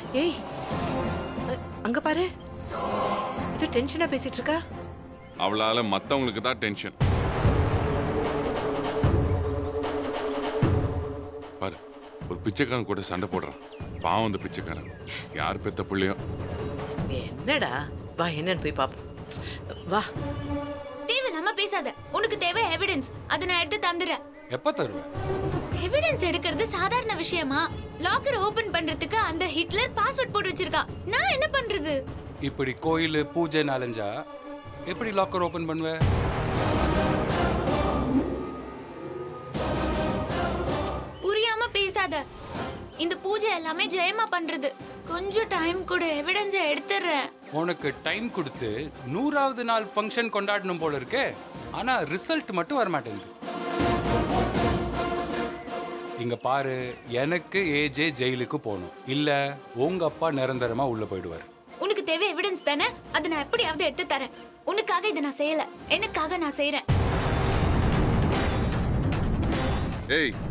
ஏய் அ- அங்க பாரு இது டென்ஷனா பேசிட்டு இருக்கா அவளால மத்தவங்களுக்கு தான் டென்ஷன் பாரு ஒரு பிச்சைக்காரன் கூட சண்டை போடுறான் பாவம் அந்த பிச்சைக்காரன் யார் பெத்த புள்ளையோ என்னடா வா என்னன்னு போய் பாப்போம் வா தேவையில்லாம பேசாத உனக்கு தேவை எவிடன்ஸ் அதை நான் எடுத்து தந்துடுறேன் எப்ப தருவேன் எவிடன்ஸ் எடுக்கிறது சாதாரண விஷயமா லாக்கர் ஓபன் பண்றதுக்கு அந்த ஹிட்லர் பாஸ்வேர்ட் போட்டு வச்சிருக்கா நான் என்ன பண்றது இப்படி கோயில் பூஜை நாலஞ்சா எப்படி லாக்கர் ஓபன் பண்ணுவ புரியாம பேசாத இந்த பூஜை எல்லாமே ஜெயமா பண்றது கொஞ்சம் டைம் கூட எவிடன்ஸ் எடுத்துடுறேன் உனக்கு டைம் கொடுத்து நூறாவது நாள் ஃபங்க்ஷன் கொண்டாடணும் போல இருக்கே ஆனா ரிசல்ட் மட்டும் வர மாட்டேங்குது இங்க பாரு எனக்கு ஏஜே ஜெயிலுக்கு போகணும் இல்ல உங்க அப்பா நிரந்தரமா உள்ள போயிடுவார் உனக்கு தேவை எவிடன்ஸ் தானே அதை நான் எப்படியாவது எடுத்து தரேன் உனக்காக இதை நான் செய்யல எனக்காக நான் செய்யறேன் ஏய்